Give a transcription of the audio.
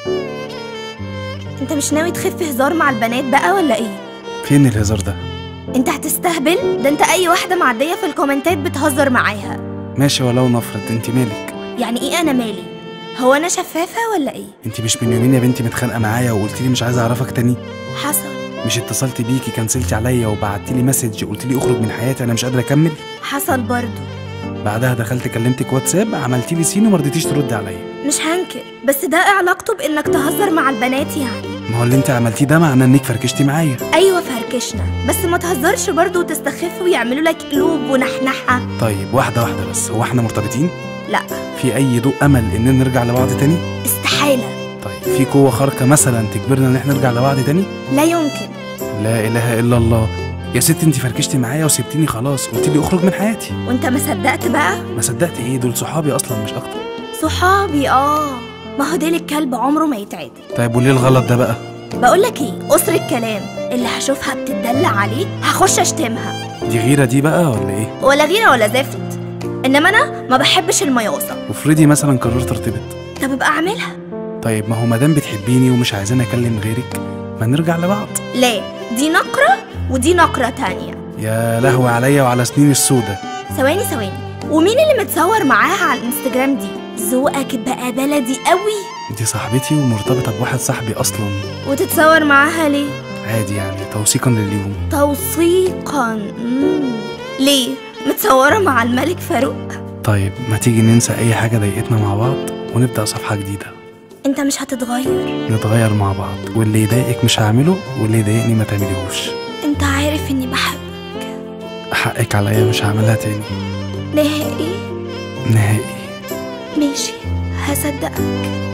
انت مش ناوي تخف هزار مع البنات بقى ولا ايه فين الهزار ده انت هتستهبل ده انت اي واحده معديه في الكومنتات بتهزر معاها ماشي ولو نفرض انت مالك يعني ايه انا مالي هو انا شفافه ولا ايه انت مش من يومين يا بنتي متخانقه معايا وقلت لي مش عايزه اعرفك تاني حصل مش اتصلت بيكي كنسلتي عليا وبعتي لي مسج قلت لي اخرج من حياتي انا مش قادره اكمل حصل برضو بعدها دخلت كلمتك واتساب عملتي لي سين وما رضيتيش تردي عليا مش هنكر بس ده إيه علاقته بانك تهزر مع البنات يعني ما هو اللي انت عملتيه ده معناه انك فركشتي معايا ايوه فركشنا بس ما تهزرش برضو وتستخف ويعملوا لك قلوب ونحنحه طيب واحده واحده بس هو احنا مرتبطين لا في اي ضوء امل اننا نرجع لبعض تاني استحاله طيب في قوه خارقه مثلا تجبرنا ان احنا نرجع لبعض تاني لا يمكن لا اله الا الله يا ست انت فركشتي معايا وسبتيني خلاص قلت لي اخرج من حياتي وانت ما صدقت بقى ما صدقت ايه دول صحابي اصلا مش اكتر صحابي اه ما هو ديل الكلب عمره ما يتعدل طيب وليه الغلط ده بقى بقول لك ايه قصر الكلام اللي هشوفها بتدلع عليه هخش اشتمها دي غيره دي بقى ولا ايه ولا غيره ولا زفت انما انا ما بحبش المياصه وفريدي مثلا قررت ارتبط طب ابقى اعملها طيب ما هو مادام بتحبيني ومش عايزاني اكلم غيرك ما نرجع لبعض لا دي نقره ودي نقره تانية يا لهوي عليا وعلى سنين السودة ثواني ثواني ومين اللي متصور معاها على الانستجرام دي ذوقك بقى بلدي قوي دي صاحبتي ومرتبطة بواحد صاحبي أصلا وتتصور معاها ليه عادي يعني توثيقا لليوم توثيقا مم. ليه متصوره مع الملك فاروق طيب ما تيجي ننسى أي حاجة ضايقتنا مع بعض ونبدأ صفحة جديدة انت مش هتتغير نتغير مع بعض واللي يضايقك مش هعمله واللي يضايقني ما تعمليهوش انت عارف اني بحبك حقك عليا مش هعملها تاني نهائي نهائي ماشي هصدقك